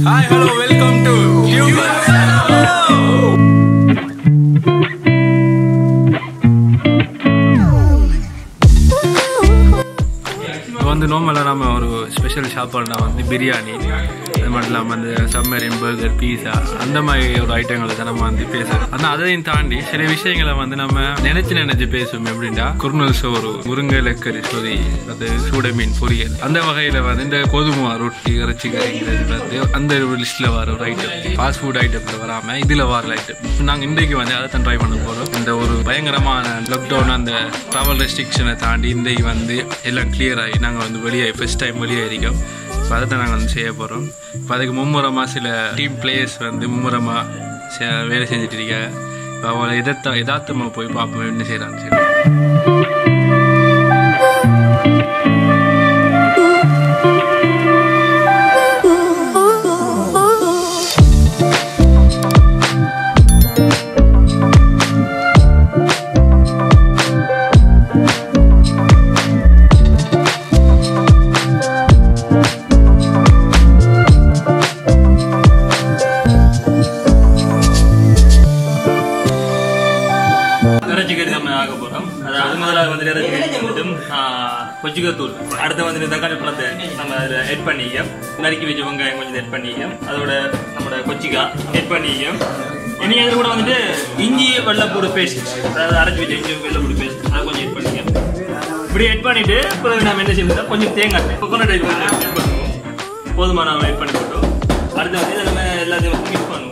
Hi, hello, welcome to இப்போ வந்து நார்மலாக நம்ம ஒரு ஸ்பெஷல் சாப்பாடுனா வந்து பிரியாணி அது மட்டும் இல்லாமல் அந்த சம்மரின் பர்கர் பீஸா அந்த மாதிரி ஒரு ஐட்டங்களை தான் நம்ம வந்து பேசுறோம் ஆனால் அதையும் தாண்டி சில விஷயங்களை வந்து நம்ம நினைச்சு நினைச்சு பேசுவோம் எப்படின்னா குருணல் சோறு முருங்கலக்கறி சொதி அது சூட மீன் பொரியல் அந்த வகையில் வந்து இந்த கோதுமை ரொட்டி இறைச்சி கறிங்கிறது வந்து அந்த ஒரு லிஸ்ட்டில் வர ஒரு ஐட்டம் ஃபாஸ்ட் ஃபுட் ஐட்டத்தில் வராமல் இதில் வர ஐட்டம் நாங்கள் இன்றைக்கு வந்து அதை தான் ட்ரை பண்ண போகிறோம் இந்த ஒரு பயங்கரமான லாக்டவுன் அந்த ட்ராவல் ரெஸ்ட்ரிக்ஷனை தாண்டி இன்றைக்கு வந்து எல்லாம் கிளியர் ஆகி நாங்கள் வந்து வெளியே ஃபர்ஸ்ட் டைம் வெளியே இருக்கோம் இப்போ அதை தான் நாங்கள் வந்து செய்ய போகிறோம் இப்போ அதுக்கு மும்முரமாக சில டீம் பிளேயர்ஸ் வந்து மும்முரமாக வேலை செஞ்சுட்டு இருக்காங்க இப்போ அவங்கள எதார்த்த யதார்த்தமாக போய் பார்ப்போம் என்ன செய்கிறாங்க சரி இறைச்சி கறி நம்ம ஆக போறோம் அதாவது முதலாவது வந்து இறைச்சி கறி வந்துட்டும் கொச்சிக்கத்தூள் அடுத்து வந்து தக்காளி பழத்தை நம்ம அதில் எட் பண்ணிக்க நறுக்கி வச்ச வெங்காயம் கொஞ்சம் எட் பண்ணிக்க அதோட நம்மளோட கொச்சிக்காய் எட் பண்ணிக்க இனி அதில் கூட வந்துட்டு இஞ்சி வெள்ளைப்பூடு பேஸ்ட் அதாவது அரைச்சி வச்ச இஞ்சி வெள்ளைப்பூடு பேஸ்ட் அதை கொஞ்சம் எட் பண்ணிக்க இப்படி எட் பண்ணிட்டு பிறகு நம்ம என்ன செய்யணும் கொஞ்சம் தேங்காய் கொக்கோனட் எட் பண்ணுவோம் போதுமான அளவு எட் பண்ணி போட்டோம் அடுத்து வந்து இதை நம்ம எல்லாத்தையும் மிக்ஸ் பண்ணுவோம்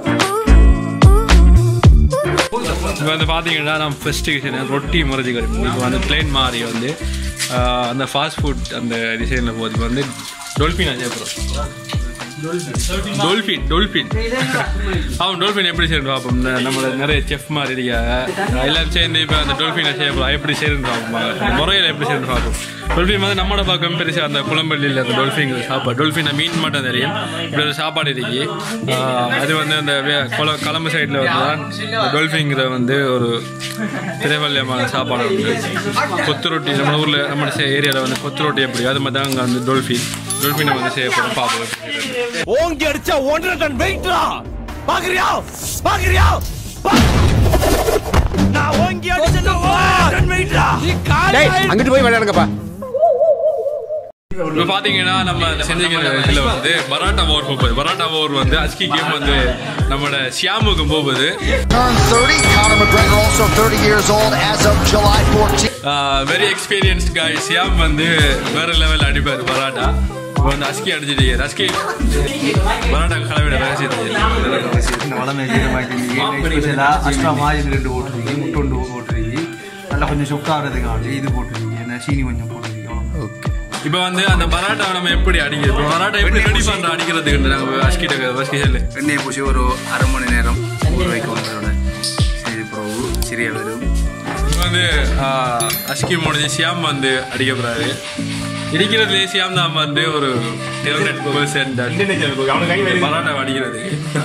இப்போ வந்து பார்த்தீங்கன்னா நம்ம ஃபஸ்ட்டு ரொட்டி முறைச்சி கறி இப்போ வந்து பிளேன் மாதிரி வந்து ஆஹ், அந்த ஃபாஸ்ட் ஃபுட் அந்த டிசைனில் போகுது இப்போ வந்து டொல்ஃபின் அஜயபுரம் டொல்ஃபின் டொல்ஃபின் அவன் டொல்ஃபின் எப்படி செய்யணும் பார்ப்போம் இந்த நம்மள நிறைய செஃப் மாதிரி இருக்காங்க எல்லாம் சேர்ந்து இப்போ அந்த டொல்ஃபினை செய்ய போகிறோம் எப்படி செய்யணும் பார்ப்போம் அந்த முறையில் எப்படி செய்யணும் பார்ப்போம் டொல்ஃபின் வந்து நம்மளோட பார்க்க பெருசாக அந்த குளம்பள்ளியில் அந்த டொல்ஃபின் சாப்பாடு டொல்ஃபினை மீன் மட்டும் தெரியும் இப்படி ஒரு சாப்பாடு இருக்கு ஆஹ், அது வந்து அந்த வே- கொல- கலம்பு சைடில் வந்து தான் இந்த டொல்ஃபிங்கிற வந்து ஒரு திரைவல்யமான சாப்பாடு உண்டு கொத்து ரொட்டி நம்ம ஊரில் நம்ம ஏரியாவில் வந்து கொத்து ரொட்டி எப்படி அது மாதிரி தான் அங்கே வந்து டொல்ஃபின் டொல்ஃபினை வந்து செய்ய போகிறோம் பார்ப்போம் எப்படி செய்யறது. ஓங்கி அடிச்சா ஒன்றரை டன் வெயிட்ரா பாக்குறியா பாக்குறியா பா- நான் ஓங்கி அடிச்சா ஒன்றரை டன் வெயிட்ரா அங்கிட்டு போய் விளையாடுங்கப்பா இப்போ பார்த்தீங்கன்னா நம்ம செஞ்சுக்கிற இதில் வந்து பராட்டா ஓவர் போகுது பராட்டா ஓவர் வந்து அஸ்கி கேம் வந்து நம்மளோட ஷியாமுக்கு போகுது Turned 30. Conor McGregor also 30 years old as of July 14th. Very experienced guy Shyam வந்து வேற லெவல் அடிப்பார் பராட்டா இப்போ வந்து அஸ்கி அடிச்சிட்டு அஸ்கி பராட்டா கலவையோட ரகசியத்தை வளமை ஸ்பெஷலா அஷ்டா மாதிரி ரெண்டு போட்டுருக்கீங்க முட்டை ஒன்று போட்டுருக்கீங்க நல்லா கொஞ்சம் சொக்காகிறதுக்காண்டி இது போட்டுருக்கீங்க என்ன சீனி கொஞ்சம் போட்டுருக்கீங்க ஓகே இப்போ வந்து அந்த பராட்டா நம்ம எப்படி அடிக்கிறது இப்போ பராட்டா எப்படி ரெடி பண்ற அடிக்கிறதுக்கு நாங்கள் அஸ்கிட்ட அஸ்கி சொல்லு எண்ணெயை பூசி ஒரு அரை மணி நேரம் ஊற வைக்கும் அதோட சரி பிறகு சரியா வரும் இப்போ வந்து ஆஹ், அஸ்கி முடிஞ்சு ஷியாம் வந்து அடிக்க போறாரு இருக்கிறதுலே ஷியாம் தான் வந்து ஒரு டெவலட் பர்சன் பராட்டா அடிக்கிறது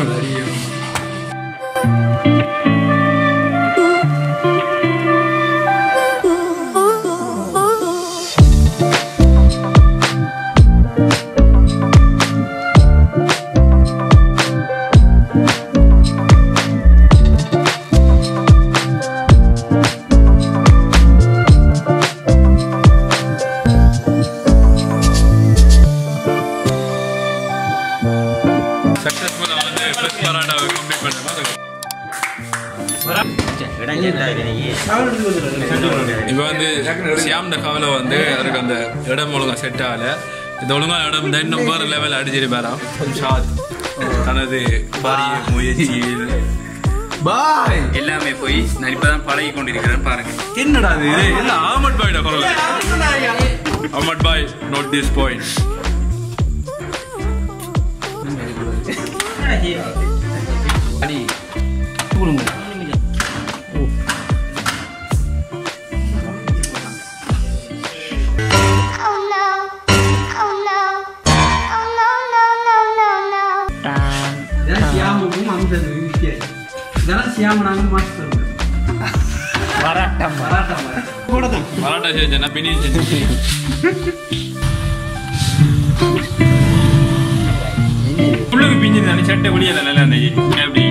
சக்ஸஸ்ஃபுல்லாக வந்து ஃபர்ஸ்ட் பராட்டாவை கம்ப்ளீட் பண்ண மாதிரி இப்போ வந்து சியாம் கவலை வந்து அவருக்கு அந்த இடம் ஒழுங்கா செட் ஆகல இந்த ஒழுங்கா இடம் தான் இன்னும் வேறு லெவல் அடிச்சிட்டு பேராம் ஷாத் தனது பாரிய முயற்சியில் எல்லாமே போய் நான் இப்பதான் பழகி கொண்டிருக்கிறேன் பாருங்க என்னடா இது இல்ல ஆமட் பாய்டா குரல் Ahmed bhai note this point Oh no. Oh no. Oh no, no, no, no, no. இதெல்லாம் சியாமுக்கும் அம்சத்துக்கும் வித்தியாசம் இதெல்லாம் சியாம நாங்கள் மாஸ்டர் மராட்டா செஞ்சேன் பின்னி செஞ்சேன் ஃபுல்லு பிஞ்சு தானே சட்டை வெளியில நல்லா இருந்துச்சு எப்படி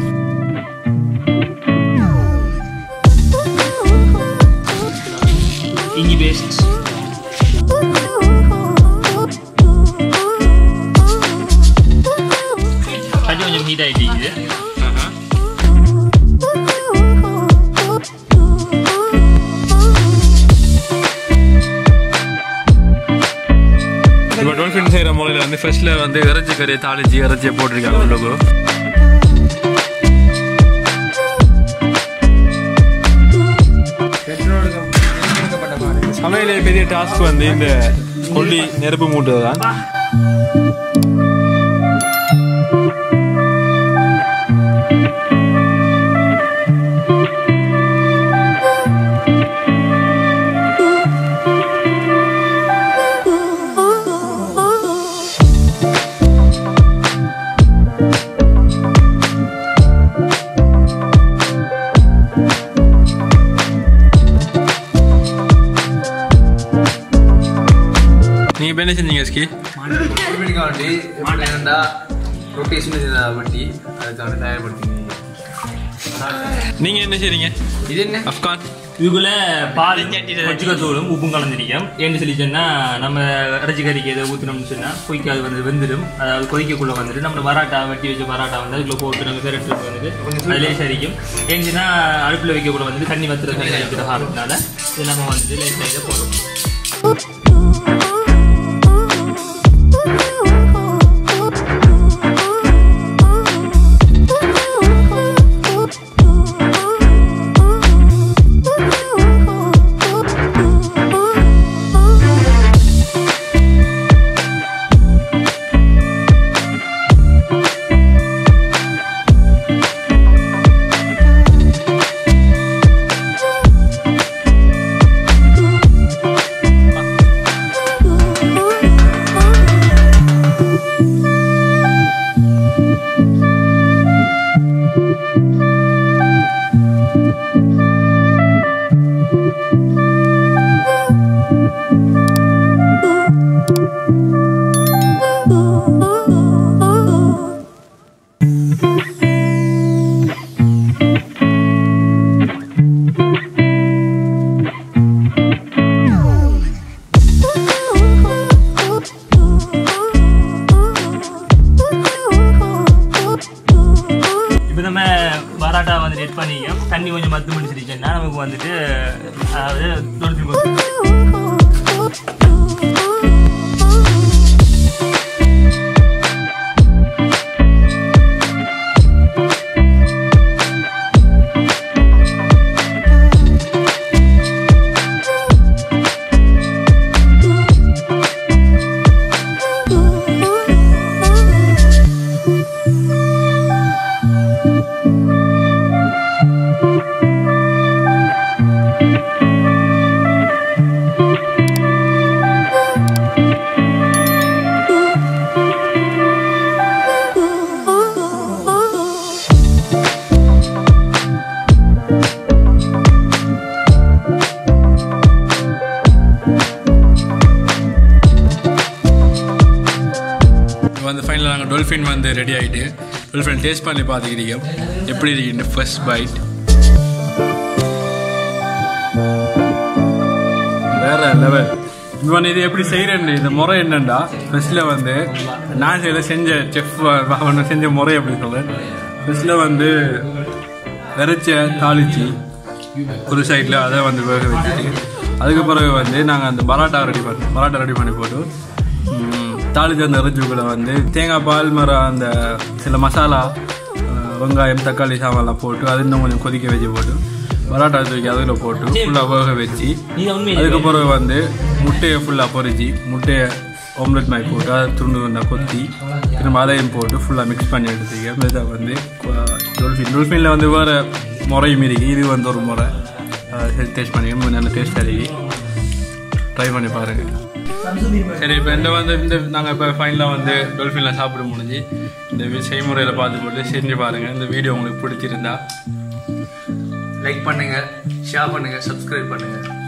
இஞ்சி பேஸ்ட் அது கொஞ்சம் ஹீட் ஆகிட்டு இப்போ டோல்ஃபின் செய்கிற முறையில் வந்து ஃபர்ஸ்ட்ல வந்து இறைச்சி கறியை தாளிச்சு இறைச்சியை போட்டிருக்காங்க உள்ளுக்கு சமையலே பெரிய டாஸ்க் வந்து இந்த கொல்லி நெருப்பு மூட்டுறது தான் நீங்கள் இப்போ என்ன செஞ்சீங்க ஸ்கி காண்டி எப்படி என்னடா ரொட்டேஷன் வட்டி அதுக்கான தயார்படுத்தி நீங்கள் என்ன செய்றீங்க இது என்ன அஃப்கான் இதுக்குள்ள பால் கொச்சிக்கத்தூளும் உப்பும் கலந்துருக்கோம் ஏன்னு சொல்லி சொன்னா நம்ம இறைச்சி கறிக்கு எதை ஊற்றினோம்னு சொன்னா பொய்க்கு அது வந்து வெந்துடும் அதாவது கொதிக்கக்குள்ள வந்துட்டு நம்ம பராட்டா வெட்டி வச்ச பராட்டா வந்து அதுக்குள்ள போட்டு நம்ம பெரட்டு வந்துட்டு அதிலே சரிக்கும் ஏன்னுச்சுன்னா அடுப்பில் வைக்கக்குள்ள வந்துட்டு தண்ணி வத்துற தண்ணி வைக்கிற காரணத்தினால இது நம்ம வந்துட்டு லேசாக இதை போடுறோம் இப்போ நம்ம பராட்டா வந்து ரெட் பண்ணிக்கோம் தண்ணி கொஞ்சம் மத்து முடிச்சிருச்சுன்னா நமக்கு வந்துட்டு அதாவது தொண்ணூற்றி ஒன்பது இப்போ வந்து ஃபைனலாக நாங்கள் டொல்ஃபின் வந்து ரெடி ஆகிட்டு டொல்ஃபின் டேஸ்ட் பண்ணி பார்த்துக்கிறீங்க எப்படி இருக்குன்னு ஃபர்ஸ்ட் பைட் வேற லெவல் இவன் இது எப்படி செய்கிறேன்னு இந்த முறை என்னண்டா ஃபர்ஸ்ட்டில் வந்து நான் செய்த செஞ்ச செஃப் அவனை செஞ்ச முறை எப்படி சொல்கிறேன் ஃபர்ஸ்ட்டில் வந்து விரைச்ச தாளிச்சு ஒரு சைடில் அதை வந்து வேக வச்சுட்டு அதுக்கு பிறகு வந்து நாங்கள் அந்த பராட்டா ரெடி பண்ணி பராட்டா ரெடி பண்ணி போட்டு ம், தாளிச்ச அந்த இறைச்சிக்குள்ள வந்து தேங்காய் பால் மரம் அந்த சில மசாலா அஹ், வெங்காயம் தக்காளி சாமான்லாம் போட்டு அது இன்னும் கொஞ்சம் கொதிக்க வச்சு போட்டு பராட்டா தூக்கி அதில் போட்டு ஃபுல்லாக வேக வச்சு நீ உண்மை அதுக்கு பிறகு வந்து முட்டையை ஃபுல்லாக பொரிச்சு முட்டையை ஆம்லெட் மாதிரி போட்டு அதை துண்டு துண்டா கொத்தி திரும்ப அதையும் போட்டு ஃபுல்லாக மிக்ஸ் பண்ணி எடுத்துக்க இதை வந்து டொல்ஃபின் டொல்ஃபினில் வந்து வேறு முறையும் இருக்கு இது வந்து ஒரு முறை டேஸ்ட் பண்ணி நல்ல டேஸ்ட் இருக்கு ட்ரை பண்ணி பாருங்கள் சரி இப்போ இந்த வந்து இந்த நாங்கள் இப்போ ஃபைனலாக வந்து டொல்ஃபினில் சாப்பிட முடிஞ்சு இந்த வி- செய்முறையில் பார்த்து போட்டு செஞ்சு பாருங்கள் இந்த வீடியோ உங்களுக்கு பிடிச்சிருந்தா லைக் பண்ணுங்க ஷேர் பண்ணுங்க சப்ஸ்கிரைப் பண்ணுங்க